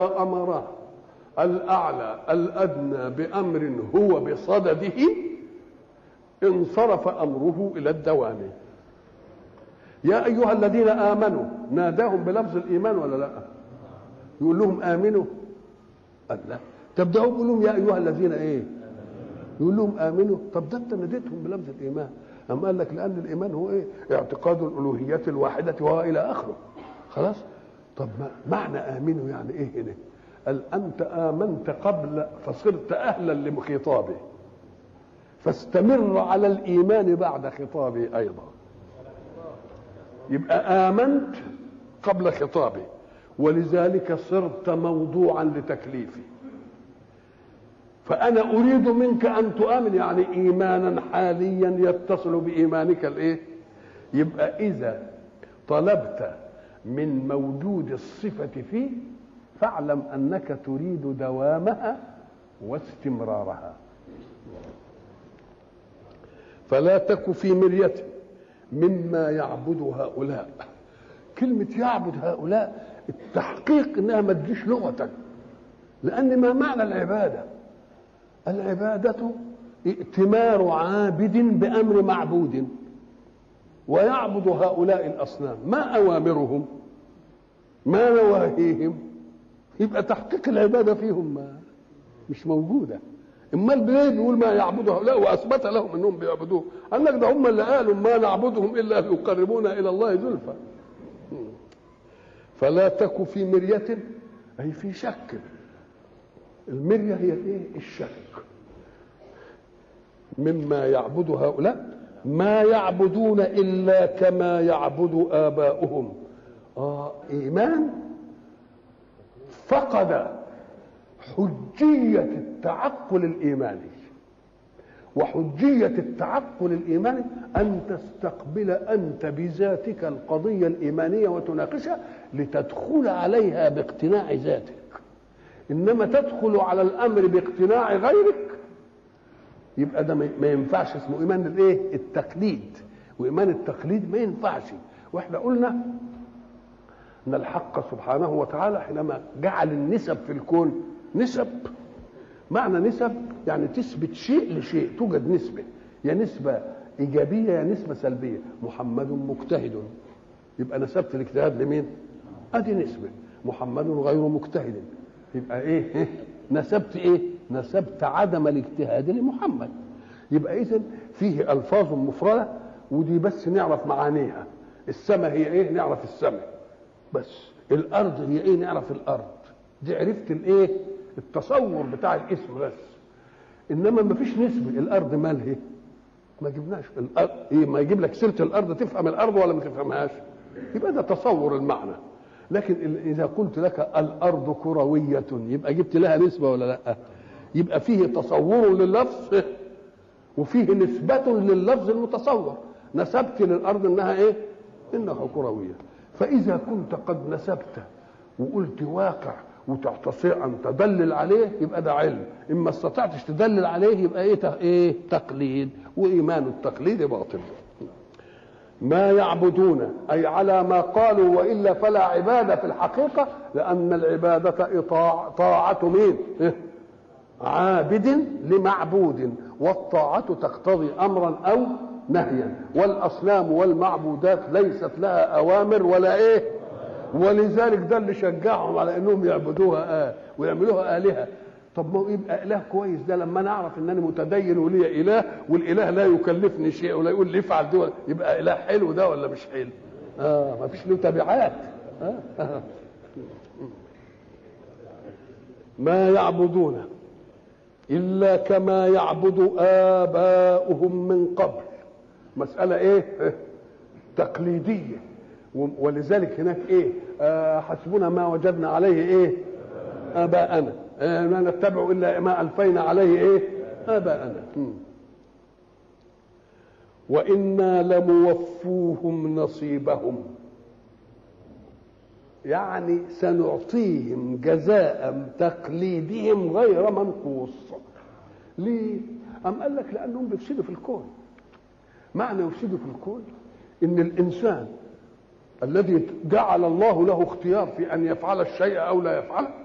أمره الأعلى الأدنى بأمر هو بصدده انصرف أمره إلى الدوام يا أيها الذين آمنوا ناداهم بلفظ الإيمان ولا لا يقول لهم آمنوا قال لا طب ده يقول لهم يا أيها الذين إيه يقول لهم آمنوا طب ده أنت ناديتهم بلفظ الإيمان أم قال لك لأن الإيمان هو إيه اعتقاد الألوهية الواحدة وهو إلى آخره خلاص طب ما معنى آمنوا يعني إيه هنا قال أنت آمنت قبل فصرت أهلا لخطابه فاستمر على الإيمان بعد خطابه أيضا يبقى آمنت قبل خطابه ولذلك صرت موضوعا لتكليفي فأنا أريد منك أن تؤمن يعني إيمانا حاليا يتصل بإيمانك الإيه؟ يبقى إذا طلبت من موجود الصفة فيه فاعلم أنك تريد دوامها واستمرارها فلا تك في مرية مما يعبد هؤلاء كلمة يعبد هؤلاء التحقيق انها ما تجيش لغة لأن ما معنى العبادة العبادة ائتمار عابد بأمر معبود ويعبد هؤلاء الأصنام ما أوامرهم ما نواهيهم يبقى تحقيق العبادة فيهم ما مش موجودة اما ليه بيقول ما يعبد هؤلاء واثبت لهم انهم بيعبدوه قال لك ده هم اللي قالوا ما نعبدهم الا ليقربونا الى الله زلفى فلا تك في مرية أي في شك المرية هي الايه الشك مما يعبد هؤلاء ما يعبدون إلا كما يعبد آباؤهم آه إيمان فقد حجية التعقل الإيماني وحجية التعقل الإيماني أن تستقبل أنت بذاتك القضية الإيمانية وتناقشها لتدخل عليها باقتناع ذاتك إنما تدخل على الأمر باقتناع غيرك يبقى ده ما ينفعش اسمه إيمان الإيه؟ التقليد وإيمان التقليد ما ينفعش وإحنا قلنا أن الحق سبحانه وتعالى حينما جعل النسب في الكون نسب معنى نسب يعني تثبت شيء لشيء توجد نسبة يا نسبة إيجابية يا نسبة سلبية محمد مجتهد يبقى نسبت الاجتهاد لمين؟ أدي نسبة محمد غير مجتهد يبقى إيه؟ نسبت إيه؟ نسبت عدم الاجتهاد لمحمد يبقى إذا فيه ألفاظ مفردة ودي بس نعرف معانيها السماء هي إيه؟ نعرف السماء بس الأرض هي إيه؟ نعرف الأرض دي عرفت الإيه؟ التصور بتاع الاسم بس انما ما فيش نسبه الارض مالها ما جبناش الارض ايه ما يجيب لك سيره الارض تفهم الارض ولا ما تفهمهاش يبقى ده تصور المعنى لكن اذا قلت لك الارض كرويه يبقى جبت لها نسبه ولا لا يبقى فيه تصور لللفظ وفيه نسبة لللفظ المتصور نسبت للأرض إنها إيه؟ إنها كروية فإذا كنت قد نسبت وقلت واقع وتستطيع ان تدلل عليه يبقى ده علم اما استطعتش تدلل عليه يبقى ايه ايه تقليد وايمان التقليد باطل ما يعبدون اي على ما قالوا والا فلا عباده في الحقيقه لان العباده إطاع طاعه مين إيه؟ عابد لمعبود والطاعه تقتضي امرا او نهيا والاصنام والمعبودات ليست لها اوامر ولا ايه ولذلك ده اللي شجعهم على انهم يعبدوها آه ويعملوها الهه طب ما هو يبقى اله كويس ده لما انا اعرف ان انا متدين ولي اله والاله لا يكلفني شيء ولا يقول لي افعل دي يبقى اله حلو ده ولا مش حلو؟ اه ما فيش له تبعات آه. آه. ما يعبدون الا كما يعبد اباؤهم من قبل مساله ايه؟ تقليديه ولذلك هناك ايه آه حسبنا ما وجدنا عليه ايه اباءنا آه لا نتبع الا ما الفينا عليه ايه اباءنا وانا لموفوهم نصيبهم يعني سنعطيهم جزاء تقليدهم غير منقوص ليه أم قال لك لأنهم بيفسدوا في الكون معنى يفسدوا في الكون إن الإنسان الذي جعل الله له اختيار في ان يفعل الشيء او لا يفعله